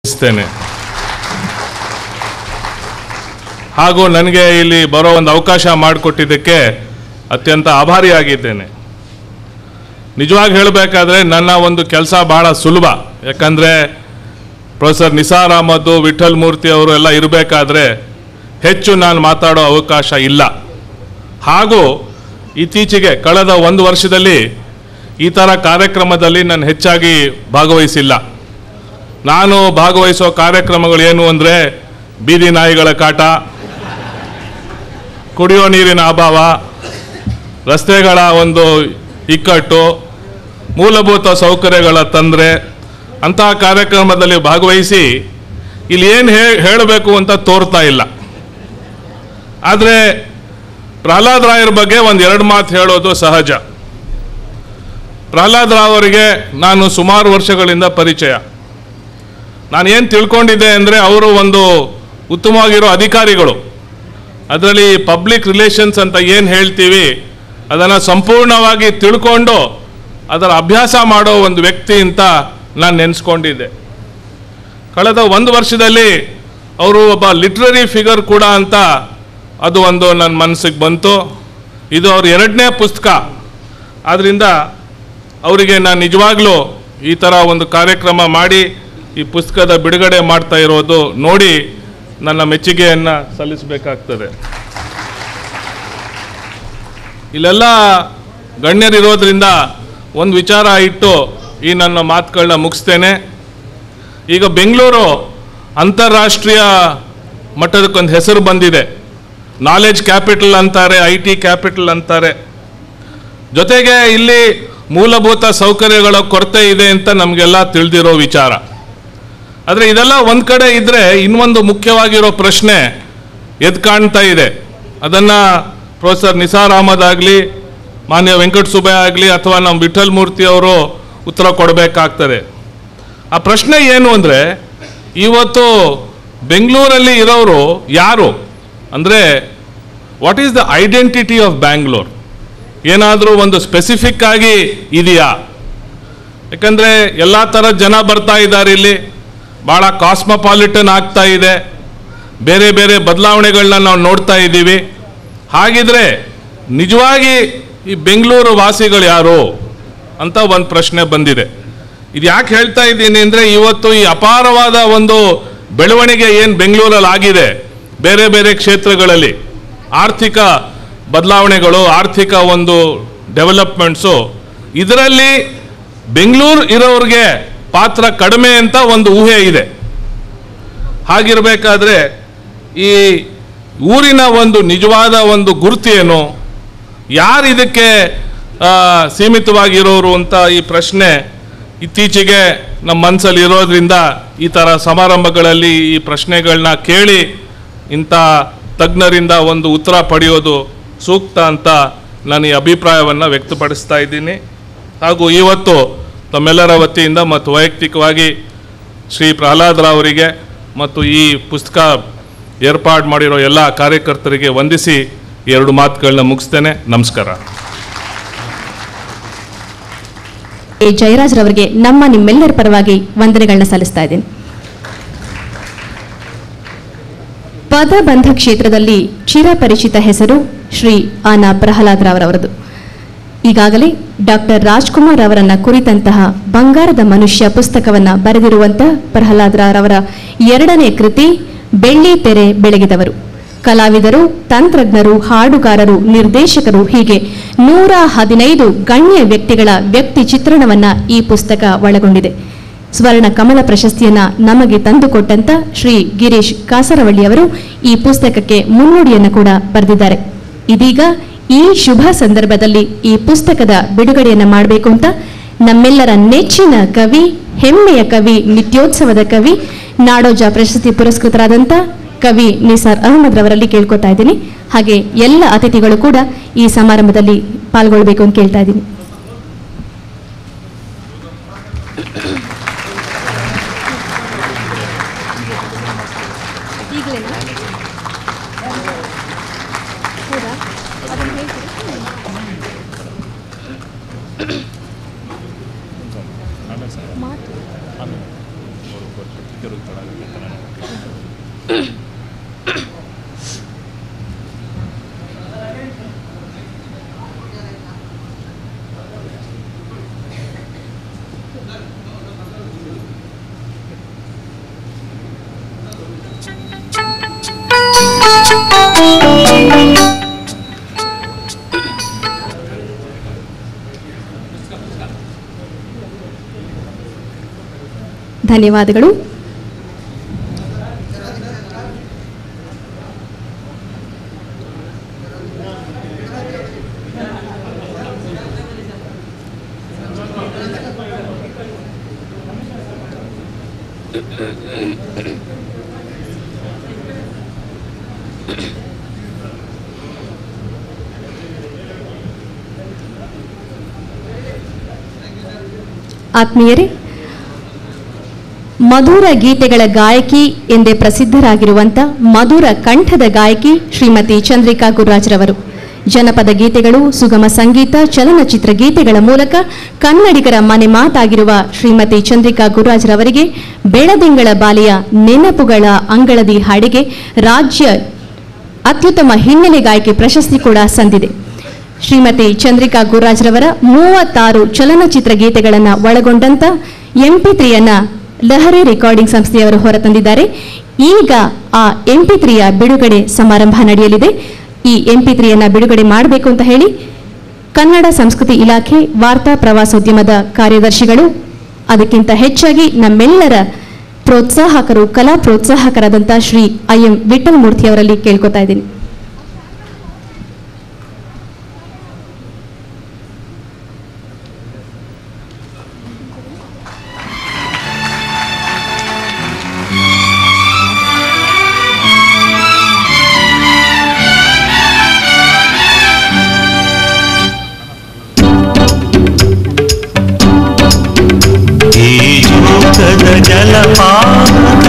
ಬಯಸ್ತೇನೆ ಹಾಗೂ ನನಗೆ ಇಲ್ಲಿ ಬರೋ ಒಂದು ಅವಕಾಶ ಮಾಡಿಕೊಟ್ಟಿದ್ದಕ್ಕೆ ಅತ್ಯಂತ ಆಭಾರಿಯಾಗಿದ್ದೇನೆ ನಿಜವಾಗಿ ಹೇಳಬೇಕಾದ್ರೆ ನನ್ನ ಒಂದು ಕೆಲಸ ಬಹಳ ಸುಲಭ ಯಾಕಂದರೆ ಪ್ರೊಫೆಸರ್ ನಿಸಾರ್ ಅಹಮದ್ ವಿಠಲ್ ಮೂರ್ತಿ ಅವರು ಎಲ್ಲ ಇರಬೇಕಾದ್ರೆ ಹೆಚ್ಚು ನಾನು ಮಾತಾಡೋ ಅವಕಾಶ ಇಲ್ಲ ಹಾಗೂ ಇತ್ತೀಚೆಗೆ ಕಳೆದ ಒಂದು ವರ್ಷದಲ್ಲಿ ಈ ಥರ ಕಾರ್ಯಕ್ರಮದಲ್ಲಿ ನಾನು ಹೆಚ್ಚಾಗಿ ಭಾಗವಹಿಸಿಲ್ಲ ನಾನು ಭಾಗವಹಿಸೋ ಕಾರ್ಯಕ್ರಮಗಳು ಏನು ಅಂದರೆ ಬೀದಿ ನಾಯಿಗಳ ಕಾಟ ಕುಡಿಯೋ ನೀರಿನ ಅಭಾವ ರಸ್ತೆಗಳ ಒಂದು ಇಕ್ಕಟ್ಟು ಮೂಲಭೂತ ಸೌಕರ್ಯಗಳ ತೊಂದರೆ ಅಂತಹ ಕಾರ್ಯಕ್ರಮದಲ್ಲಿ ಭಾಗವಹಿಸಿ ಇಲ್ಲಿ ಏನು ಹೇಳಬೇಕು ಅಂತ ತೋರ್ತಾ ಇಲ್ಲ ಆದರೆ ಪ್ರಹ್ಲಾದ್ ರಾಯರ ಬಗ್ಗೆ ಒಂದು ಎರಡು ಮಾತು ಹೇಳೋದು ಸಹಜ ಪ್ರಹ್ಲಾದ್ ರಾವ್ ಅವರಿಗೆ ನಾನು ಸುಮಾರು ವರ್ಷಗಳಿಂದ ಪರಿಚಯ ನಾನು ಏನು ತಿಳ್ಕೊಂಡಿದ್ದೆ ಅಂದರೆ ಅವರು ಒಂದು ಉತ್ತಮವಾಗಿರೋ ಅಧಿಕಾರಿಗಳು ಅದರಲ್ಲಿ ಪಬ್ಲಿಕ್ ರಿಲೇಷನ್ಸ್ ಅಂತ ಏನು ಹೇಳ್ತೀವಿ ಅದನ್ನು ಸಂಪೂರ್ಣವಾಗಿ ತಿಳ್ಕೊಂಡು ಅದರ ಅಭ್ಯಾಸ ಮಾಡೋ ಒಂದು ವ್ಯಕ್ತಿ ಅಂತ ನಾನು ನೆನೆಸ್ಕೊಂಡಿದ್ದೆ ಕಳೆದ ಒಂದು ವರ್ಷದಲ್ಲಿ ಅವರು ಒಬ್ಬ ಲಿಟ್ರರಿ ಫಿಗರ್ ಕೂಡ ಅಂತ ಅದು ಒಂದು ನನ್ನ ಮನಸ್ಸಿಗೆ ಬಂತು ಇದು ಅವ್ರ ಎರಡನೇ ಪುಸ್ತಕ ಆದ್ದರಿಂದ ಅವರಿಗೆ ನಾನು ನಿಜವಾಗ್ಲೂ ಈ ಥರ ಒಂದು ಕಾರ್ಯಕ್ರಮ ಮಾಡಿ ಈ ಪುಸ್ತಕದ ಬಿಡುಗಡೆ ಮಾಡ್ತಾ ಇರೋದು ನೋಡಿ ನನ್ನ ಮೆಚ್ಚುಗೆಯನ್ನು ಸಲ್ಲಿಸಬೇಕಾಗ್ತದೆ ಇಲ್ಲೆಲ್ಲ ಗಣ್ಯರಿರೋದ್ರಿಂದ ಒಂದು ವಿಚಾರ ಇಟ್ಟು ಈ ನನ್ನ ಮಾತುಗಳನ್ನ ಮುಗಿಸ್ತೇನೆ ಈಗ ಬೆಂಗಳೂರು ಅಂತಾರಾಷ್ಟ್ರೀಯ ಮಟ್ಟದಕ್ಕೊಂದು ಹೆಸರು ಬಂದಿದೆ ನಾಲೆಜ್ ಕ್ಯಾಪಿಟಲ್ ಅಂತಾರೆ ಐ ಟಿ ಕ್ಯಾಪಿಟಲ್ ಅಂತಾರೆ ಜೊತೆಗೆ ಇಲ್ಲಿ ಮೂಲಭೂತ ಸೌಕರ್ಯಗಳ ಕೊರತೆ ಇದೆ ಅಂತ ನಮಗೆಲ್ಲ ತಿಳಿದಿರೋ ವಿಚಾರ ಆದರೆ ಇದೆಲ್ಲ ಒಂದು ಕಡೆ ಇದ್ದರೆ ಇನ್ನೊಂದು ಮುಖ್ಯವಾಗಿರೋ ಪ್ರಶ್ನೆ ಎದ್ದು ಕಾಣ್ತಾ ಇದೆ ಅದನ್ನು ಪ್ರೊಫೆಸರ್ ನಿಸಾರ್ ಅಹಮದ್ ಆಗಲಿ ಮಾನ್ಯ ವೆಂಕಟ ಸುಬ್ಬಯ್ಯ ಆಗಲಿ ಅಥವಾ ನಮ್ಮ ವಿಠಲ್ ಮೂರ್ತಿ ಅವರು ಉತ್ತರ ಕೊಡಬೇಕಾಗ್ತದೆ ಆ ಪ್ರಶ್ನೆ ಏನು ಅಂದರೆ ಇವತ್ತು ಬೆಂಗಳೂರಲ್ಲಿ ಇರೋರು ಯಾರು ಅಂದರೆ what is the identity of Bangalore ಏನಾದರೂ ಒಂದು ಸ್ಪೆಸಿಫಿಕ್ ಆಗಿ ಇದೆಯಾ ಯಾಕಂದರೆ ಎಲ್ಲ ಥರದ ಜನ ಬರ್ತಾ ಇದ್ದಾರೆ ಇಲ್ಲಿ ಭಾಳ ಕಾಸ್ಮಪಾಲಿಟನ್ ಆಗ್ತಾ ಇದೆ ಬೇರೆ ಬೇರೆ ಬದಲಾವಣೆಗಳನ್ನ ನಾವು ನೋಡ್ತಾ ಇದ್ದೀವಿ ಹಾಗಿದ್ರೆ ನಿಜವಾಗಿ ಈ ಬೆಂಗಳೂರು ವಾಸಿಗಳು ಯಾರು ಅಂತ ಒಂದು ಪ್ರಶ್ನೆ ಬಂದಿದೆ ಇದು ಯಾಕೆ ಹೇಳ್ತಾ ಇದ್ದೀನಿ ಅಂದರೆ ಇವತ್ತು ಈ ಅಪಾರವಾದ ಒಂದು ಬೆಳವಣಿಗೆ ಏನು ಬೆಂಗಳೂರಲ್ಲಿ ಆಗಿದೆ ಬೇರೆ ಬೇರೆ ಕ್ಷೇತ್ರಗಳಲ್ಲಿ ಆರ್ಥಿಕ ಬದಲಾವಣೆಗಳು ಆರ್ಥಿಕ ಒಂದು ಡೆವಲಪ್ಮೆಂಟ್ಸು ಇದರಲ್ಲಿ ಬೆಂಗಳೂರು ಇರೋರಿಗೆ ಪಾತ್ರ ಕಡಿಮೆ ಅಂತ ಒಂದು ಊಹೆ ಇದೆ ಹಾಗಿರಬೇಕಾದ್ರೆ ಈ ಊರಿನ ಒಂದು ನಿಜವಾದ ಒಂದು ಗುರುತು ಏನು ಯಾರು ಇದಕ್ಕೆ ಆ, ಸೀಮಿತವಾಗಿರೋರು ಅಂತ ಈ ಪ್ರಶ್ನೆ ಇತ್ತೀಚೆಗೆ ನಮ್ಮ ಮನಸ್ಸಲ್ಲಿ ಇರೋದ್ರಿಂದ ಈ ಥರ ಸಮಾರಂಭಗಳಲ್ಲಿ ಈ ಪ್ರಶ್ನೆಗಳನ್ನ ಕೇಳಿ ಇಂಥ ತಜ್ಞರಿಂದ ಒಂದು ಉತ್ತರ ಪಡೆಯೋದು ಸೂಕ್ತ ಅಂತ ನಾನು ಈ ಅಭಿಪ್ರಾಯವನ್ನು ವ್ಯಕ್ತಪಡಿಸ್ತಾ ಇದ್ದೀನಿ ಹಾಗೂ ಇವತ್ತು ತಮ್ಮೆಲ್ಲರ ವತಿಯಿಂದ ಮತ್ತು ವೈಯಕ್ತಿಕವಾಗಿ ಶ್ರೀ ಪ್ರಹ್ಲಾದ್ ರಾವ್ ಅವರಿಗೆ ಮತ್ತು ಈ ಪುಸ್ತಕ ಏರ್ಪಾಡು ಮಾಡಿರೋ ಎಲ್ಲ ಕಾರ್ಯಕರ್ತರಿಗೆ ವಂದಿಸಿ ಎರಡು ಮಾತುಗಳನ್ನ ಮುಗಿಸ್ತೇನೆ ನಮಸ್ಕಾರ ಎ. ಜಯರಾಜ್ ರವರಿಗೆ ನಮ್ಮ ನಿಮ್ಮೆಲ್ಲರ ಪರವಾಗಿ ವಂದನೆಗಳನ್ನ ಸಲ್ಲಿಸ್ತಾ ಇದ್ದೀನಿ ಪದಬಂಧ ಕ್ಷೇತ್ರದಲ್ಲಿ ಚಿರಪರಿಚಿತ ಹೆಸರು ಶ್ರೀ ಆನ ಪ್ರಹ್ಲಾದ್ ರಾವ್ರವರದು ಈಗಾಗಲೇ ಡಾಕ್ಟರ್ ರಾಜ್ಕುಮಾರ್ ಅವರನ್ನ ಕುರಿತಂತಹ ಬಂಗಾರದ ಮನುಷ್ಯ ಪುಸ್ತಕವನ್ನ ಬರೆದಿರುವಂತಹ ಪ್ರಹ್ಲಾದ್ ರಾವ್ರವರ ಎರಡನೇ ಕೃತಿ ಬೆಳ್ಳಿ ತೆರೆ ಬೆಳಗಿದವರು ಕಲಾವಿದರು ತಂತ್ರಜ್ಞರು ಹಾಡುಗಾರರು ನಿರ್ದೇಶಕರು ಹೀಗೆ ನೂರ ಹದಿನೈದು ಗಣ್ಯ ವ್ಯಕ್ತಿಗಳ ವ್ಯಕ್ತಿ ಚಿತ್ರಣವನ್ನ ಈ ಪುಸ್ತಕ ಒಳಗೊಂಡಿದೆ ಸ್ವರ್ಣ ಕಮಲ ಪ್ರಶಸ್ತಿಯನ್ನ ನಮಗೆ ತಂದುಕೊಟ್ಟಂತ ಶ್ರೀ ಗಿರೀಶ್ ಕಾಸರವಳ್ಳಿ ಅವರು ಈ ಪುಸ್ತಕಕ್ಕೆ ಮುನ್ನುಡಿಯನ್ನು ಕೂಡ ಬರೆದಿದ್ದಾರೆ ಇದೀಗ ಈ ಶುಭ ಸಂದರ್ಭದಲ್ಲಿ ಈ ಪುಸ್ತಕದ ಬಿಡುಗಡೆಯನ್ನ ಮಾಡಬೇಕು ಅಂತ ನಮ್ಮೆಲ್ಲರ ನೆಚ್ಚಿನ ಕವಿ ಹೆಮ್ಮೆಯ ಕವಿ ನಿತ್ಯೋತ್ಸವದ ಕವಿ ನಾಡೋಜ ಪ್ರಶಸ್ತಿ ಪುರಸ್ಕೃತರಾದಂಥ ಕವಿ ನಿಸಾರ್ ಅಹಮದ್ ರವರಲ್ಲಿ ಕೇಳ್ಕೊತಾ ಇದ್ದೀನಿ ಹಾಗೆ ಎಲ್ಲ ಅತಿಥಿಗಳು ಕೂಡ ಈ ಸಮಾರಂಭದಲ್ಲಿ ಪಾಲ್ಗೊಳ್ಬೇಕು ಅಂತ ಕೇಳ್ತಾ ಇದ್ದೀನಿ ಆಮೇಲೆ ಧನ್ಯವಾದಗಳು ಆತ್ಮೀಯರೇ ಮಧುರ ಗೀತೆಗಳ ಗಾಯಕಿ ಎಂದೇ ಪ್ರಸಿದ್ಧರಾಗಿರುವಂಥ ಮಧುರ ಕಂಠದ ಗಾಯಕಿ ಶ್ರೀಮತಿ ಚಂದ್ರಿಕಾ ಗುರುರಾಜ್ರವರು ಜನಪದ ಗೀತೆಗಳು ಸುಗಮ ಸಂಗೀತ ಚಲನಚಿತ್ರ ಗೀತೆಗಳ ಮೂಲಕ ಕನ್ನಡಿಗರ ಮನೆ ಮಾತಾಗಿರುವ ಶ್ರೀಮತಿ ಚಂದ್ರಿಕಾ ಗುರುರಾಜ್ರವರಿಗೆ ಬೆಳದಿಂಗಳ ಬಾಲೆಯ ನೆನಪುಗಳ ಅಂಗಳದಿ ಹಾಡಿಗೆ ರಾಜ್ಯ ಅತ್ಯುತ್ತಮ ಹಿನ್ನೆಲೆ ಗಾಯಕಿ ಪ್ರಶಸ್ತಿ ಕೂಡ ಸಂದಿದೆ ಶ್ರೀಮತಿ ಚಂದ್ರಿಕಾ ಗುರುರಾಜ್ರವರ ಮೂವತ್ತಾರು ಚಲನಚಿತ್ರ ಗೀತೆಗಳನ್ನು ಒಳಗೊಂಡಂತ ಎಂಪಿ ತ್ರೀಯನ್ನ ಲಹರಿ ರೆಕಾರ್ಡಿಂಗ್ ಸಂಸ್ಥೆಯವರು ಹೊರತಂದಿದ್ದಾರೆ ಈಗ ಆ ಎಂಪಿ ತ್ರೀಯ ಬಿಡುಗಡೆ ಸಮಾರಂಭ ನಡೆಯಲಿದೆ ಈ ಎಂಪಿ ತ್ರೀಯನ್ನ ಬಿಡುಗಡೆ ಮಾಡಬೇಕು ಅಂತ ಹೇಳಿ ಕನ್ನಡ ಸಂಸ್ಕೃತಿ ಇಲಾಖೆ ವಾರ್ತಾ ಪ್ರವಾಸೋದ್ಯಮದ ಕಾರ್ಯದರ್ಶಿಗಳು ಅದಕ್ಕಿಂತ ಹೆಚ್ಚಾಗಿ ನಮ್ಮೆಲ್ಲರ ಪ್ರೋತ್ಸಾಹಕರು ಕಲಾ ಪ್ರೋತ್ಸಾಹಕರಾದಂಥ ಶ್ರೀ ಐ ಎಂ ವಿಠಲ್ ಮೂರ್ತಿ ಅವರಲ್ಲಿ ಕೇಳ್ಕೊತಾ ಇದ್ದೀನಿ ಈ ಜೋಗದ ಜಲಪಾತ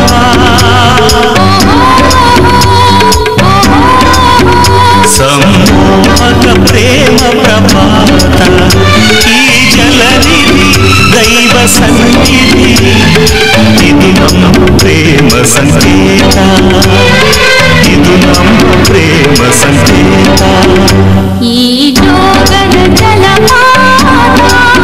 ಸಂಮೋಹಕ ಪ್ರೇಮ ಪ್ರಪಾತ ಈ ಜಲನಿಧಿ ದೈವ ಸನ್ನಿಧಿ ಇದು ನಮ್ಮ ಪ್ರೇಮ ಸಂಕೇತ ಇದು ನಮ್ಮ ಪ್ರೇಮ ಸಂಕೇತ ಈ ಜೋಗದ ಜಲಪಾತ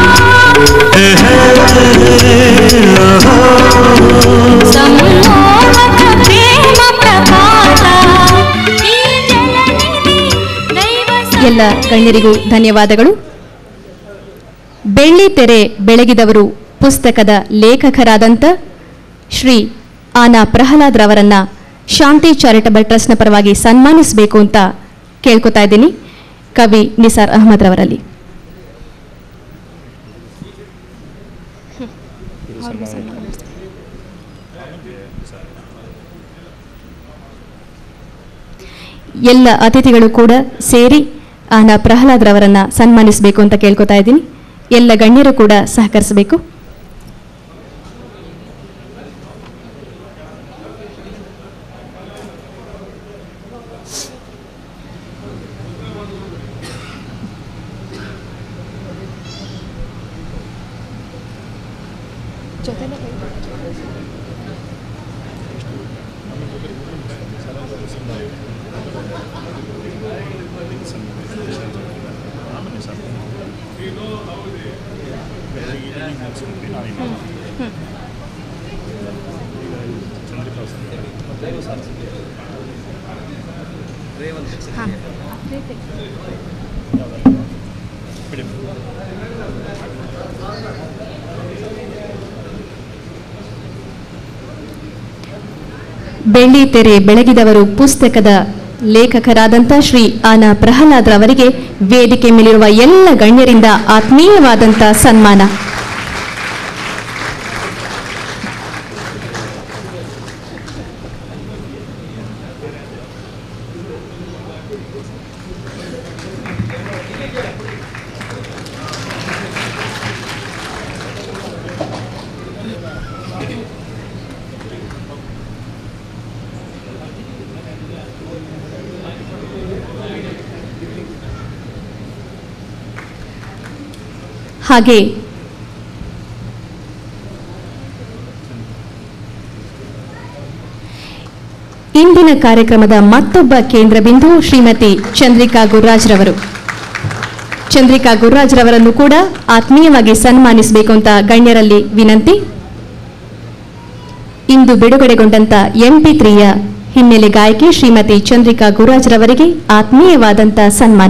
ಸಂಮೋಹಕ ಪ್ರೇಮ ಪ್ರಪಾತ ಈ ಜಲನಿಧಿ ದೈವ ಎಲ್ಲ ಗಣ್ಯರಿಗೂ ಧನ್ಯವಾದಗಳು ಬೆಳ್ಳಿ ತೆರೆ ಬೆಳಗಿದವರು ಪುಸ್ತಕದ ಲೇಖಕರಾದಂಥ ಶ್ರೀ ಆನಾ ಪ್ರಹ್ಲಾದ್ ರವರನ್ನ ಶಾಂತಿ ಚಾರಿಟಬಲ್ ಟ್ರಸ್ಟ್ನ ಪರವಾಗಿ ಸನ್ಮಾನಿಸಬೇಕು ಅಂತ ಕೇಳ್ಕೊತಾ ಇದ್ದೀನಿ ಕವಿ ನಿಸಾರ್ ಅಹಮದ್ ರವರಲ್ಲಿ ಎಲ್ಲ ಅತಿಥಿಗಳು ಕೂಡ ಸೇರಿ ಆನ ಪ್ರಹ್ಲಾದ್ ರವರನ್ನ ಸನ್ಮಾನಿಸಬೇಕು ಅಂತ ಕೇಳ್ಕೊತಾ ಇದ್ದೀನಿ ಎಲ್ಲ ಗಣ್ಯರು ಕೂಡ ಸಹಕರಿಸಬೇಕು ಬೆಳ್ಳಿ ತೆರೆ ಬೆಳಗಿದವರು ಪುಸ್ತಕದ ಲೇಖಕರಾದಂಥ ಶ್ರೀ ಆನಾ ಪ್ರಹ್ಲಾದ್ ರವರಿಗೆ ವೇದಿಕೆ ಮೇಲಿರುವ ಎಲ್ಲ ಗಣ್ಯರಿಂದ ಆತ್ಮೀಯವಾದಂಥ ಸನ್ಮಾನ ಹಾಗೆ ಇಂದಿನ ಕಾರ್ಯಕ್ರಮದ ಮತ್ತೊಬ್ಬ ಕೇಂದ್ರ ಬಿಂದು ಶ್ರೀಮತಿ ಚಂದ್ರಿಕಾ ಗುರ್ರಾಜ್ರವರು ಚಂದ್ರಿಕಾ ಗುರ್ರಾಜ್ರವರನ್ನು ಕೂಡ ಆತ್ಮೀಯವಾಗಿ ಸನ್ಮಾನಿಸಬೇಕು ಅಂತ ಗಣ್ಯರಲ್ಲಿ ವಿನಂತಿ ಇಂದು ಬಿಡುಗಡೆಗೊಂಡಂತ ಎಂಪಿ ತ್ರೀಯ ಹಿನ್ನೆಲೆ ಗಾಯಕಿ ಶ್ರೀಮತಿ ಚಂದ್ರಿಕಾ ಗುರುರಾಜ್ರವರಿಗೆ ಆತ್ಮೀಯವಾದಂಥ ಸನ್ಮಾನ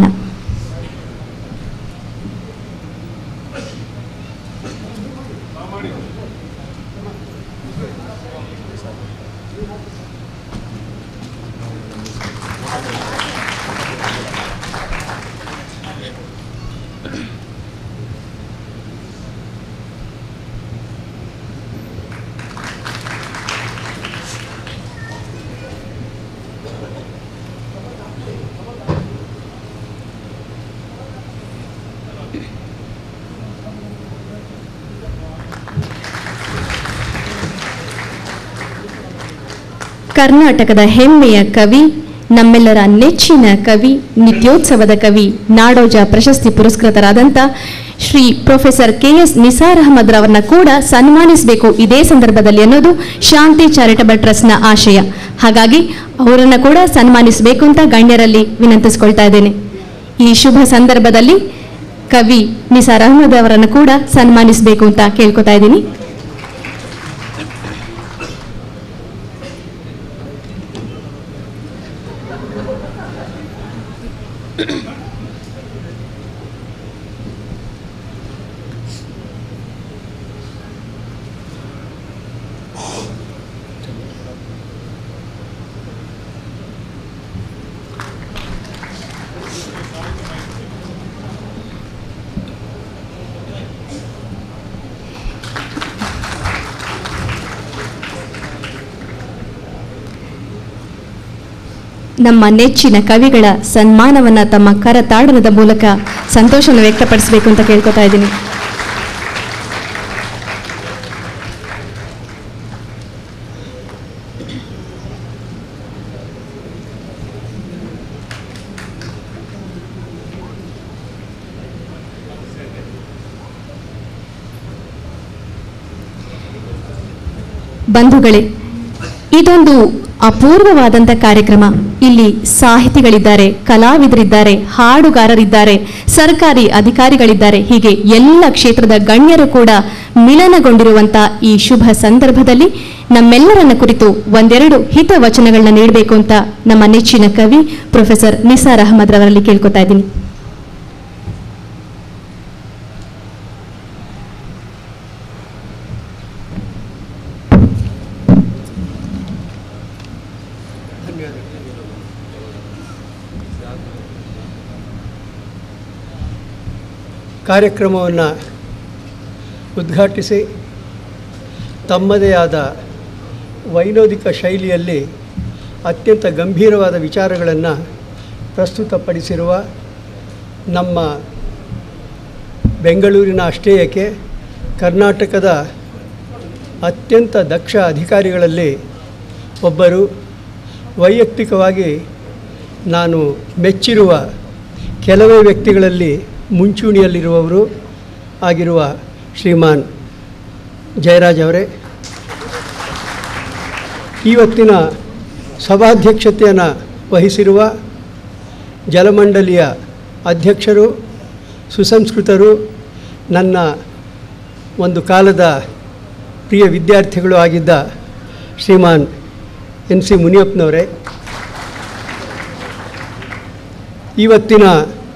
ಕರ್ನಾಟಕದ ಹೆಮ್ಮೆಯ ಕವಿ ನಮ್ಮೆಲ್ಲರ ನೆಚ್ಚಿನ ಕವಿ ನಿತ್ಯೋತ್ಸವದ ಕವಿ ನಾಡೋಜ ಪ್ರಶಸ್ತಿ ಪುರಸ್ಕೃತರಾದಂಥ Shri professor K S Nisar Ahmad ರವರನ್ನ ಕೂಡ ಸನ್ಮಾನಿಸಬೇಕು ಇದೇ ಸಂದರ್ಭದಲ್ಲಿ ಅನ್ನೋದು ಶಾಂತಿ ಚಾರಿಟಬಲ್ ಟ್ರಸ್ಟ್ನ ಆಶಯ ಹಾಗಾಗಿ ಅವರನ್ನ ಕೂಡ ಸನ್ಮಾನಿಸಬೇಕು ಅಂತ ಗಣ್ಯರಲ್ಲಿ ವಿನಂತಿಸ್ಕೊಳ್ತಾ ಇದ್ದೇನೆ ಈ ಶುಭ ಸಂದರ್ಭದಲ್ಲಿ ಕವಿ ನಿಸಾರ್ ಅಹಮದ್ ಅವರನ್ನು ಕೂಡ ಸನ್ಮಾನಿಸಬೇಕು ಅಂತ ಕೇಳ್ಕೊತಾ ಇದ್ದೀನಿ ನಮ್ಮ ನೆಚ್ಚಿನ ಕವಿಗಳ ಸನ್ಮಾನವನ್ನ ತಮ್ಮ ಕರತಾಡನದ ಮೂಲಕ ಸಂತೋಷವನ್ನು ವ್ಯಕ್ತಪಡಿಸಬೇಕು ಅಂತ ಕೇಳ್ಕೊತಾ ಇದ್ದೀನಿ ಬಂಧುಗಳೇ ಇದೊಂದು ಅಪೂರ್ವವಾದಂಥ ಕಾರ್ಯಕ್ರಮ ಇಲ್ಲಿ ಸಾಹಿತಿಗಳಿದ್ದಾರೆ ಕಲಾವಿದರಿದ್ದಾರೆ ಹಾಡುಗಾರರಿದ್ದಾರೆ ಸರ್ಕಾರಿ ಅಧಿಕಾರಿಗಳಿದ್ದಾರೆ ಹೀಗೆ ಎಲ್ಲ ಕ್ಷೇತ್ರದ ಗಣ್ಯರು ಕೂಡ ಮಿಲನಗೊಂಡಿರುವಂಥ ಈ ಶುಭ ಸಂದರ್ಭದಲ್ಲಿ ನಮ್ಮೆಲ್ಲರನ್ನ ಕುರಿತು ಒಂದೆರಡು ಹಿತವಚನಗಳನ್ನ ನೀಡಬೇಕು ಅಂತ ನಮ್ಮ ನೆಚ್ಚಿನ ಕವಿ ಪ್ರೊಫೆಸರ್ ನಿಸಾರ್ ಅಹಮದ್ ರವರಲ್ಲಿ ಕೇಳ್ಕೊತಾ ಇದ್ದೀನಿ ಕಾರ್ಯಕ್ರಮವನ್ನು ಉದ್ಘಾಟಿಸಿ ತಮ್ಮದೇ ಆದ ವೈನೋದಿಕ ಶೈಲಿಯಲ್ಲಿ ಅತ್ಯಂತ ಗಂಭೀರವಾದ ವಿಚಾರಗಳನ್ನು ಪ್ರಸ್ತುತಪಡಿಸಿರುವ ನಮ್ಮ ಬೆಂಗಳೂರಿನ ಅಷ್ಟೇ ಏಕೆ ಕರ್ನಾಟಕದ ಅತ್ಯಂತ ದಕ್ಷ ಅಧಿಕಾರಿಗಳಲ್ಲಿ ಒಬ್ಬರು ವೈಯಕ್ತಿಕವಾಗಿ ನಾನು ಮೆಚ್ಚಿರುವ ಕೆಲವೇ ವ್ಯಕ್ತಿಗಳಲ್ಲಿ ಮುಂಚೂಣಿಯಲ್ಲಿರುವವರು ಆಗಿರುವ ಶ್ರೀಮಾನ್ ಜಯರಾಜ್ ಅವರೇ ಇವತ್ತಿನ ಸಭಾಧ್ಯಕ್ಷತೆಯನ್ನು ವಹಿಸಿರುವ ಜಲಮಂಡಲಿಯ ಅಧ್ಯಕ್ಷರು ಸುಸಂಸ್ಕೃತರು ನನ್ನ ಒಂದು ಕಾಲದ ಪ್ರಿಯ ವಿದ್ಯಾರ್ಥಿಗಳು ಆಗಿದ್ದ ಶ್ರೀಮಾನ್ ಎನ್ ಸಿ ಮುನಿಯಪ್ಪನವರೇ ಇವತ್ತಿನ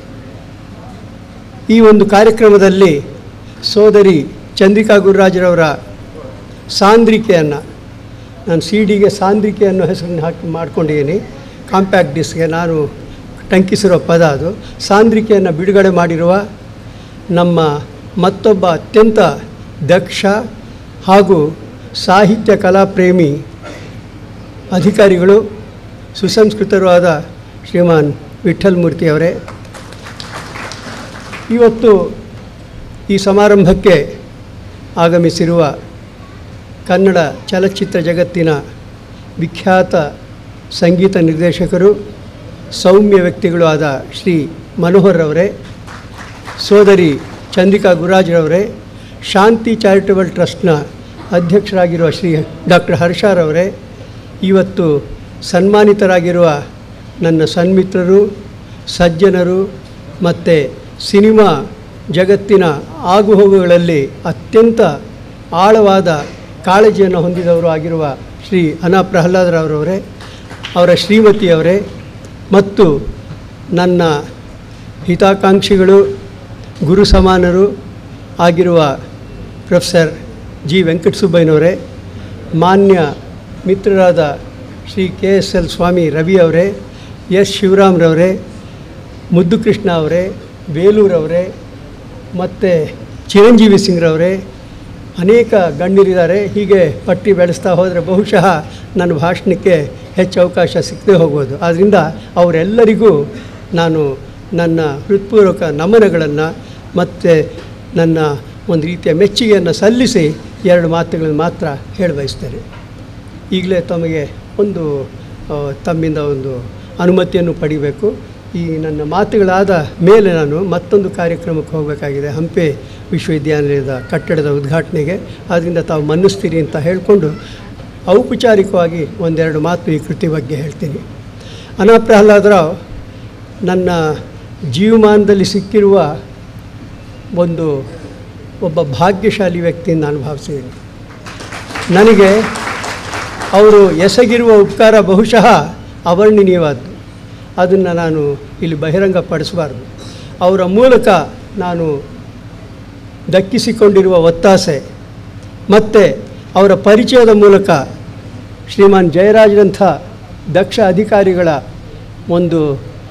ಈ ಒಂದು ಕಾರ್ಯಕ್ರಮದಲ್ಲಿ ಸೋದರಿ ಚಂದ್ರಿಕಾ ಗುರುರಾಜರವರ ಸಾಂದ್ರಿಕೆಯನ್ನು ನಾನು ಸಿ ಡಿಗೆ ಸಾಂದ್ರಿಕೆ ಅನ್ನೋ ಹೆಸರನ್ನು ಹಾಕಿ ಮಾಡ್ಕೊಂಡಿದ್ದೀನಿ ಕಾಂಪ್ಯಾಕ್ಟ್ ಡಿಸ್ಗೆ ನಾನು ಟಂಕಿಸಿರೋ ಪದ ಅದು ಸಾಂದ್ರಿಕೆಯನ್ನು ಬಿಡುಗಡೆ ಮಾಡಿರುವ ನಮ್ಮ ಮತ್ತೊಬ್ಬ ಅತ್ಯಂತ ದಕ್ಷ ಹಾಗೂ ಸಾಹಿತ್ಯ ಕಲಾಪ್ರೇಮಿ ಅಧಿಕಾರಿಗಳು ಸುಸಂಸ್ಕೃತರೂ ಆದ ಶ್ರೀಮಾನ್ ವಿಠಲ್ ಮೂರ್ತಿ ಅವರೇ ಇವತ್ತು ಈ ಸಮಾರಂಭಕ್ಕೆ ಆಗಮಿಸಿರುವ ಕನ್ನಡ ಚಲಚ್ಚಿತ್ರ ಜಗತ್ತಿನ ವಿಖ್ಯಾತ ಸಂಗೀತ ನಿರ್ದೇಶಕರು ಸೌಮ್ಯ ವ್ಯಕ್ತಿಗಳು ಆದ ಶ್ರೀ ಮನೋಹರ್ ಅವರೇ ಸೋದರಿ ಚಂದ್ರಿಕಾ ಗುರಾಜ್ರವರೇ ಶಾಂತಿ ಚಾರಿಟಬಲ್ ಟ್ರಸ್ಟ್ನ ಅಧ್ಯಕ್ಷರಾಗಿರುವ ಶ್ರೀ ಡಾಕ್ಟರ್ ಹರ್ಷಾರವರೇ ಇವತ್ತು ಸನ್ಮಾನಿತರಾಗಿರುವ ನನ್ನ ಸನ್ಮಿತ್ರರು ಸಜ್ಜನರು ಮತ್ತು ಸಿನಿಮಾ ಜಗತ್ತಿನ ಆಗುಹೋಗುಗಳಲ್ಲಿ ಅತ್ಯಂತ ಆಳವಾದ ಕಾಳಜಿಯನ್ನು ಹೊಂದಿದವರು ಆಗಿರುವ ಶ್ರೀ ಅನಾ ಪ್ರಹ್ಲಾದರವರವರೇ ಅವರ ಶ್ರೀಮತಿಯವರೇ ಮತ್ತು ನನ್ನ ಹಿತಾಕಾಂಕ್ಷಿಗಳು ಗುರು ಸಮಾನರು ಆಗಿರುವ ಪ್ರೊಫೆಸರ್ ಜಿ ವೆಂಕಟಸುಬ್ಬಯ್ಯನವರೇ ಮಾನ್ಯ ಮಿತ್ರರಾದ Shri K S L Swamy Ravi ಅವರೇ ಎಸ್ ಶಿವರಾಮ್ರವರೇ ಮುದ್ದು ಕೃಷ್ಣ ಅವರೇ ಬೇಲೂರವರೇ ಮತ್ತು ಚಿರಂಜೀವಿ ಸಿಂಗ್ರವರೇ ಅನೇಕ ಗಣ್ಯರಿದ್ದಾರೆ ಹೀಗೆ ಪಟ್ಟಿ ಬೆಳೆಸ್ತಾ ಹೋದರೆ ಬಹುಶಃ ನನ್ನ ಭಾಷಣಕ್ಕೆ ಹೆಚ್ಚು ಅವಕಾಶ ಸಿಕ್ಕದೆ ಹೋಗ್ಬೋದು ಆದ್ದರಿಂದ ಅವರೆಲ್ಲರಿಗೂ ನಾನು ನನ್ನ ಹೃತ್ಪೂರ್ವಕ ನಮನಗಳನ್ನು ಮತ್ತು ನನ್ನ ಒಂದು ರೀತಿಯ ಮೆಚ್ಚುಗೆಯನ್ನು ಸಲ್ಲಿಸಿ ಎರಡು ಮಾತುಗಳನ್ನು ಮಾತ್ರ ಹೇಳಿ ಬಯಸ್ತೇನೆ ಈಗಲೇ ತಮಗೆ ಒಂದು ಆ, ತಮ್ಮಿಂದ ಒಂದು ಅನುಮತಿಯನ್ನು ಪಡಿಬೇಕು ಈ ನನ್ನ ಮಾತುಗಳಾದ ಮೇಲೆ ನಾನು ಮತ್ತೊಂದು ಕಾರ್ಯಕ್ರಮಕ್ಕೆ ಹೋಗಬೇಕಾಗಿದೆ ಹಂಪೆ ವಿಶ್ವವಿದ್ಯಾನಿಲಯದ ಕಟ್ಟಡದ ಉದ್ಘಾಟನೆಗೆ ಆದ್ದರಿಂದ ತಾವು ಮನ್ನಿಸ್ತೀರಿ ಅಂತ ಹೇಳಿಕೊಂಡು ಔಪಚಾರಿಕವಾಗಿ ಒಂದೆರಡು ಮಾತು ಈ ಕೃತಿ ಬಗ್ಗೆ ಹೇಳ್ತೀನಿ ಅನಾ ಪ್ರಹ್ಲಾದರಾವ್ ನನ್ನ ಜೀವಮಾನದಲ್ಲಿ ಸಿಕ್ಕಿರುವ ಒಂದು ಒಬ್ಬ ಭಾಗ್ಯಶಾಲಿ ವ್ಯಕ್ತಿಯನ್ನು ನಾನು ಭಾವಿಸಿದ್ದೀನಿ ನನಗೆ ಅವರು ಎಸಗಿರುವ ಉಪಕಾರ ಬಹುಶಃ ಅವರ್ಣನೀಯವಾದ್ದು ಅದನ್ನು ನಾನು ಇಲ್ಲಿ ಬಹಿರಂಗಪಡಿಸಬಾರ್ದು ಅವರ ಮೂಲಕ ನಾನು ದಕ್ಕಿಸಿಕೊಂಡಿರುವ ಒತ್ತಾಸೆ ಮತ್ತು ಅವರ ಪರಿಚಯದ ಮೂಲಕ ಶ್ರೀಮಾನ್ ಜಯರಾಜ್ರಂಥ ದಕ್ಷ ಅಧಿಕಾರಿಗಳ ಒಂದು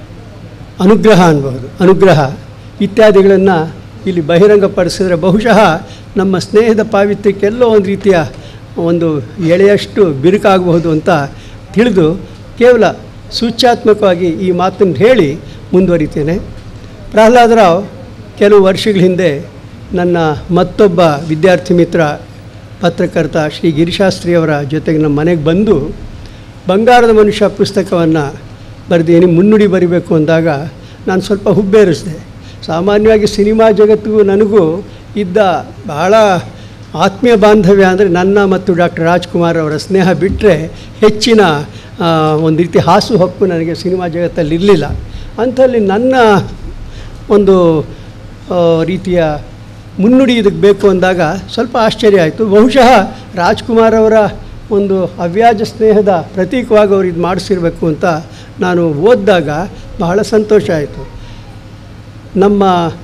ಅನುಗ್ರಹ ಅನ್ಬಹುದು ಅನುಗ್ರಹ ಇತ್ಯಾದಿಗಳನ್ನು ಇಲ್ಲಿ ಬಹಿರಂಗಪಡಿಸಿದ್ರೆ ಬಹುಶಃ ನಮ್ಮ ಸ್ನೇಹದ ಪಾವಿತ್ರ್ಯಕ್ಕೆಲ್ಲೋ ಒಂದು ರೀತಿಯ ಒಂದು ಎಳೆಯಷ್ಟು ಬಿರುಕಾಗಬಹುದು ಅಂತ ತಿಳಿದು ಕೇವಲ ಸೂಚ್ಯಾತ್ಮಕವಾಗಿ ಈ ಮಾತನ್ನು ಹೇಳಿ ಮುಂದುವರಿತೇನೆ ಪ್ರಹ್ಲಾದರಾವ್ ಕೆಲವು ವರ್ಷಗಳ ಹಿಂದೆ ನನ್ನ ಮತ್ತೊಬ್ಬ ವಿದ್ಯಾರ್ಥಿ ಮಿತ್ರ ಪತ್ರಕರ್ತ ಶ್ರೀ ಗಿರಿಶಾಸ್ತ್ರಿಯವರ ಜೊತೆಗೆ ನಮ್ಮ ಮನೆಗೆ ಬಂದು ಬಂಗಾರದ ಮನುಷ್ಯ ಪುಸ್ತಕವನ್ನು ಬರೆದೇನಿ ಮುನ್ನುಡಿ ಬರಿಬೇಕು ಅಂದಾಗ ನಾನು ಸ್ವಲ್ಪ ಹುಬ್ಬೇರಿಸಿದೆ ಸಾಮಾನ್ಯವಾಗಿ ಸಿನಿಮಾ ಜಗತ್ತಿಗೂ ನನಗೂ ಇದ್ದ ಬಹಳ ಆತ್ಮೀಯ ಬಾಂಧವ್ಯ ಅಂದರೆ ನನ್ನ ಮತ್ತು ಡಾಕ್ಟರ್ ರಾಜ್ಕುಮಾರ್ ಅವರ ಸ್ನೇಹ ಬಿಟ್ಟರೆ ಹೆಚ್ಚಿನ ಆ, ಒಂದು ರೀತಿ ಹಾಸು ಹಕ್ಕು ನನಗೆ ಸಿನಿಮಾ ಜಗತ್ತಲ್ಲಿ ಇರಲಿಲ್ಲ ಅಂಥಲ್ಲಿ ನನ್ನ ಒಂದು ಆ, ರೀತಿಯ ಮುನ್ನುಡಿ ಇದಕ್ಕೆ ಬೇಕು ಅಂದಾಗ ಸ್ವಲ್ಪ ಆಶ್ಚರ್ಯ ಆಯಿತು ಬಹುಶಃ ರಾಜ್ಕುಮಾರ್ ಅವರ ಒಂದು ಅವ್ಯಾಜ ಸ್ನೇಹದ ಪ್ರತೀಕವಾಗಿ ಅವ್ರು ಇದು ಮಾಡಿಸಿರ್ಬೇಕು ಅಂತ ನಾನು ಓದಿದಾಗ ಬಹಳ ಸಂತೋಷ ಆಯಿತು ನಮ್ಮ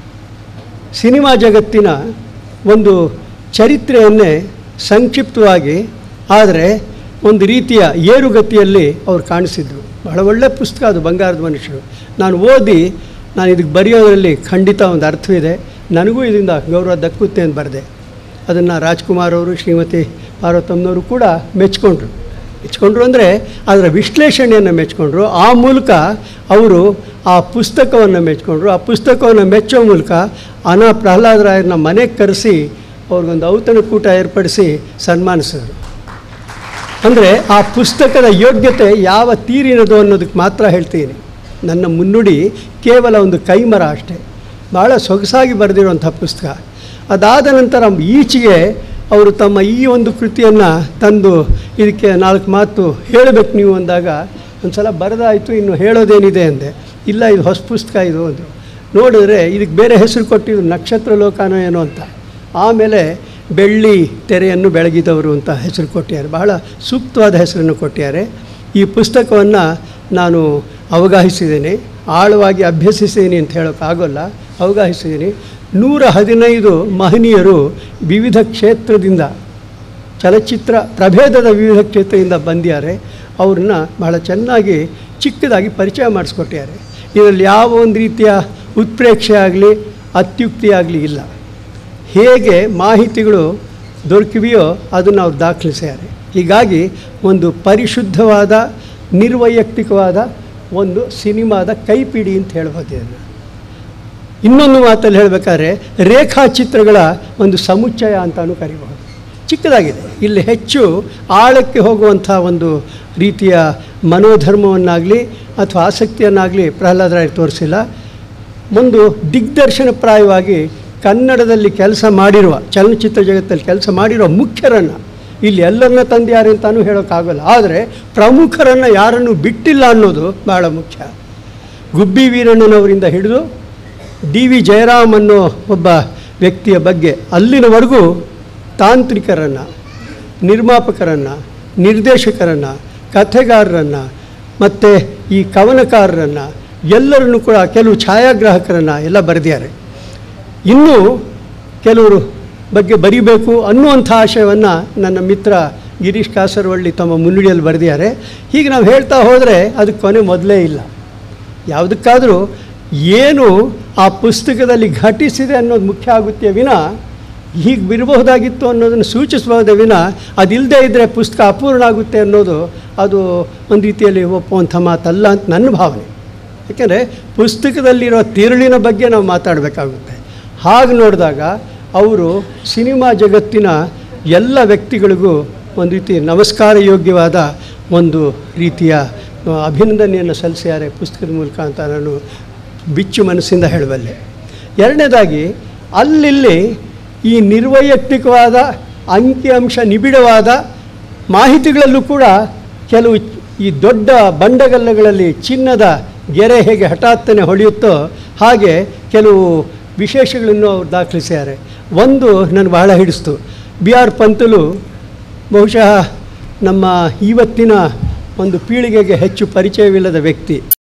ಸಿನಿಮಾ ಜಗತ್ತಿನ ಒಂದು ಚರಿತ್ರೆಯನ್ನೇ ಸಂಕ್ಷಿಪ್ತವಾಗಿ ಆದರೆ ಒಂದು ರೀತಿಯ ಏರುಗತಿಯಲ್ಲಿ ಅವ್ರು ಕಾಣಿಸಿದ್ರು ಬಹಳ ಒಳ್ಳೆಯ ಪುಸ್ತಕ ಅದು ಬಂಗಾರದ ಮನುಷ್ಯರು ನಾನು ಓದಿ ನಾನು ಇದಕ್ಕೆ ಬರೆಯೋದರಲ್ಲಿ ಖಂಡಿತ ಒಂದು ಅರ್ಥವಿದೆ ನನಗೂ ಇದರಿಂದ ಗೌರವ ದಕ್ಕುತ್ತೆ ಅಂತ ಬರೆದೆ ಅದನ್ನು ರಾಜ್ಕುಮಾರ್ ಅವರು ಶ್ರೀಮತಿ ಪಾರ್ವತಮ್ಮನವರು ಕೂಡ ಮೆಚ್ಕೊಂಡ್ರು ಮೆಚ್ಕೊಂಡ್ರು ಅಂದರೆ ಅದರ ವಿಶ್ಲೇಷಣೆಯನ್ನು ಮೆಚ್ಕೊಂಡ್ರು ಆ ಮೂಲಕ ಅವರು ಆ ಪುಸ್ತಕವನ್ನು ಮೆಚ್ಕೊಂಡ್ರು ಆ ಪುಸ್ತಕವನ್ನು ಮೆಚ್ಚೋ ಮೂಲಕ ಅನಾ ಪ್ರಹ್ಲಾದರಾಯರನ್ನ ಮನೆಗೆ ಕರೆಸಿ ಅವ್ರಿಗೊಂದು ಔತಣಕೂಟ ಏರ್ಪಡಿಸಿ ಸನ್ಮಾನಿಸಿದರು ಅಂದರೆ ಆ ಪುಸ್ತಕದ ಯೋಗ್ಯತೆ ಯಾವ ತೀರಿನದು ಅನ್ನೋದಕ್ಕೆ ಮಾತ್ರ ಹೇಳ್ತೀನಿ ನನ್ನ ಮುನ್ನುಡಿ ಕೇವಲ ಒಂದು ಕೈಮರ ಅಷ್ಟೇ ಭಾಳ ಸೊಗಸಾಗಿ ಬರೆದಿರುವಂಥ ಪುಸ್ತಕ ಅದಾದ ನಂತರ ಈಚೆಗೆ ಅವರು ತಮ್ಮ ಈ ಒಂದು ಕೃತಿಯನ್ನು ತಂದು ಇದಕ್ಕೆ ನಾಲ್ಕು ಮಾತು ಹೇಳಬೇಕು ನೀವು ಅಂದಾಗ ಒಂದು ಸಲ ಬರೆದಾಯಿತು ಇನ್ನು ಹೇಳೋದೇನಿದೆ ಅಂದೆ ಇಲ್ಲ ಇದು ಹೊಸ ಪುಸ್ತಕ ಇದು ಅಂದರು ನೋಡಿದ್ರೆ ಇದಕ್ಕೆ ಬೇರೆ ಹೆಸರು ಕೊಟ್ಟಿದ್ದು ನಕ್ಷತ್ರ ಲೋಕನೋ ಏನೋ ಅಂತ ಆಮೇಲೆ ಬೆಳ್ಳಿ ತೆರೆಯನ್ನು ಬೆಳಗಿದವರು ಅಂತ ಹೆಸರು ಕೊಟ್ಟಿದ್ದಾರೆ ಬಹಳ ಸೂಕ್ತವಾದ ಹೆಸರನ್ನು ಕೊಟ್ಟಿದ್ದಾರೆ ಈ ಪುಸ್ತಕವನ್ನು ನಾನು ಅವಗಾಹಿಸಿದ್ದೇನೆ ಆಳವಾಗಿ ಅಭ್ಯಸಿಸಿದ್ದೀನಿ ಅಂತ ಹೇಳೋಕ್ಕಾಗೋಲ್ಲ ಅವಗಾಹಿಸಿದ್ದೀನಿ ನೂರ ಹದಿನೈದು ಮಹನೀಯರು ವಿವಿಧ ಕ್ಷೇತ್ರದಿಂದ ಚಲಚಿತ್ರ ಪ್ರಭೇದದ ವಿವಿಧ ಕ್ಷೇತ್ರದಿಂದ ಬಂದಿದ್ದಾರೆ ಅವ್ರನ್ನ ಬಹಳ ಚೆನ್ನಾಗಿ ಚಿಕ್ಕದಾಗಿ ಪರಿಚಯ ಮಾಡಿಸ್ಕೊಟ್ಟಿದ್ದಾರೆ ಇದರಲ್ಲಿ ಯಾವ ಒಂದು ರೀತಿಯ ಉತ್ಪ್ರೇಕ್ಷೆ ಆಗಲಿ ಅತ್ಯುಕ್ತಿ ಆಗಲಿ ಇಲ್ಲ ಹೇಗೆ ಮಾಹಿತಿಗಳು ದೊರಕಿವೆಯೋ ಅದನ್ನು ಅವ್ರು ದಾಖಲಿಸಿದ್ದಾರೆ ಹೀಗಾಗಿ ಒಂದು ಪರಿಶುದ್ಧವಾದ ನಿರ್ವೈಯಕ್ತಿಕವಾದ ಒಂದು ಸಿನಿಮಾದ ಕೈಪಿಡಿ ಅಂತ ಹೇಳ್ಬೋದು ಇದನ್ನು ಇನ್ನೊಂದು ಮಾತಲ್ಲಿ ಹೇಳಬೇಕಾದ್ರೆ ರೇಖಾಚಿತ್ರಗಳ ಒಂದು ಸಮುಚ್ಚಯ ಅಂತಾನು ಕರಿಬಹುದು ಚಿಕ್ಕದಾಗಿದೆ ಇಲ್ಲಿ ಹೆಚ್ಚು ಆಳಕ್ಕೆ ಹೋಗುವಂಥ ಒಂದು ರೀತಿಯ ಮನೋಧರ್ಮವನ್ನಾಗಲಿ ಅಥವಾ ಆಸಕ್ತಿಯನ್ನಾಗಲಿ ಪ್ರಹ್ಲಾದರಾಯರು ತೋರಿಸಿಲ್ಲ ಒಂದು ದಿಗ್ದರ್ಶನಪ್ರಾಯವಾಗಿ ಕನ್ನಡದಲ್ಲಿ ಕೆಲಸ ಮಾಡಿರುವ ಚಲನಚಿತ್ರ ಜಗತ್ತಲ್ಲಿ ಕೆಲಸ ಮಾಡಿರೋ ಮುಖ್ಯರನ್ನು ಇಲ್ಲಿ ಎಲ್ಲರನ್ನ ತಂದ್ಯಾರೆ ಅಂತಾನೂ ಹೇಳೋಕ್ಕಾಗಲ್ಲ ಆದರೆ ಪ್ರಮುಖರನ್ನು ಯಾರನ್ನು ಬಿಟ್ಟಿಲ್ಲ ಅನ್ನೋದು ಬಹಳ ಮುಖ್ಯ ಗುಬ್ಬಿ ವೀರಣ್ಣನವರಿಂದ ಹಿಡಿದು ಡಿ ವಿ ಜಯರಾಮ್ ಅನ್ನೋ ಒಬ್ಬ ವ್ಯಕ್ತಿಯ ಬಗ್ಗೆ ಅಲ್ಲಿನವರೆಗೂ ತಾಂತ್ರಿಕರನ್ನು ನಿರ್ಮಾಪಕರನ್ನು ನಿರ್ದೇಶಕರನ್ನು ಕಥೆಗಾರರನ್ನು ಮತ್ತು ಈ ಕವನಕಾರರನ್ನು ಎಲ್ಲರನ್ನು ಕೂಡ ಕೆಲವು ಛಾಯಾಗ್ರಾಹಕರನ್ನು ಎಲ್ಲ ಬರೆದಿದ್ದಾರೆ ಇನ್ನೂ ಕೆಲವರು ಬಗ್ಗೆ ಬರಿಬೇಕು ಅನ್ನುವಂಥ ಆಶಯವನ್ನು ನನ್ನ ಮಿತ್ರ ಗಿರೀಶ್ ಕಾಸರವಳ್ಳಿ ತಮ್ಮ ಮುನ್ನುಡಿಯಲ್ಲಿ ಬರೆದಿದ್ದಾರೆ ಹೀಗೆ ನಾವು ಹೇಳ್ತಾ ಹೋದರೆ ಅದಕ್ಕೆ ಕೊನೆ ಮೊದಲೇ ಇಲ್ಲ ಯಾವುದಕ್ಕಾದರೂ ಏನು ಆ ಪುಸ್ತಕದಲ್ಲಿ ಘಟಿಸಿದೆ ಅನ್ನೋದು ಮುಖ್ಯ ಆಗುತ್ತೆ ವಿನ ಹೀಗೆ ಬಿರಬಹುದಾಗಿತ್ತು ಅನ್ನೋದನ್ನು ಸೂಚಿಸಬಹುದೇ ವಿನ ಅದಿಲ್ಲದೆ ಇದ್ದರೆ ಪುಸ್ತಕ ಅಪೂರ್ಣ ಆಗುತ್ತೆ ಅನ್ನೋದು ಅದು ಒಂದು ರೀತಿಯಲ್ಲಿ ಒಪ್ಪುವಂಥ ಮಾತಲ್ಲ ಅಂತ ನನ್ನ ಭಾವನೆ ಯಾಕೆಂದರೆ ಪುಸ್ತಕದಲ್ಲಿರೋ ತಿರುಳಿನ ಬಗ್ಗೆ ನಾವು ಮಾತಾಡಬೇಕಾಗುತ್ತೆ ಹಾಗೆ ನೋಡಿದಾಗ ಅವರು ಸಿನಿಮಾ ಜಗತ್ತಿನ ಎಲ್ಲ ವ್ಯಕ್ತಿಗಳಿಗೂ ಒಂದು ರೀತಿ ನಮಸ್ಕಾರ ಯೋಗ್ಯವಾದ ಒಂದು ರೀತಿಯ ಆ, ಅಭಿನಂದನೆಯನ್ನು ಸಲ್ಲಿಸಿದ್ದಾರೆ ಪುಸ್ತಕದ ಮೂಲಕ ಅಂತ ನಾನು ಬಿಚ್ಚು ಮನಸ್ಸಿಂದ ಹೇಳಬಲ್ಲೆ ಎರಡನೇದಾಗಿ ಅಲ್ಲಿಲ್ಲಿ ಈ ನಿರ್ವೈಯಕ್ತಿಕವಾದ ಅಂಕಿಅಂಶ ನಿಬಿಡವಾದ ಮಾಹಿತಿಗಳಲ್ಲೂ ಕೂಡ ಕೆಲವು ಈ ದೊಡ್ಡ ಬಂಡಗಲ್ಲಗಳಲ್ಲಿ ಚಿನ್ನದ ಗೆರೆ ಹೇಗೆ ಹಠಾತ್ತನೆ ಹೊಳೆಯುತ್ತೋ ಹಾಗೆ ಕೆಲವು ವಿಶೇಷಗಳನ್ನು ಅವ್ರು ದಾಖಲಿಸಿದ್ದಾರೆ ಒಂದು ನನಗೆ ಬಹಳ ಹಿಡಿಸ್ತು ಬಿ ಆರ್ ಪಂತಲು ಬಹುಶಃ ನಮ್ಮ ಇವತ್ತಿನ ಒಂದು ಪೀಳಿಗೆಗೆ ಹೆಚ್ಚು ಪರಿಚಯವಿಲ್ಲದ ವ್ಯಕ್ತಿ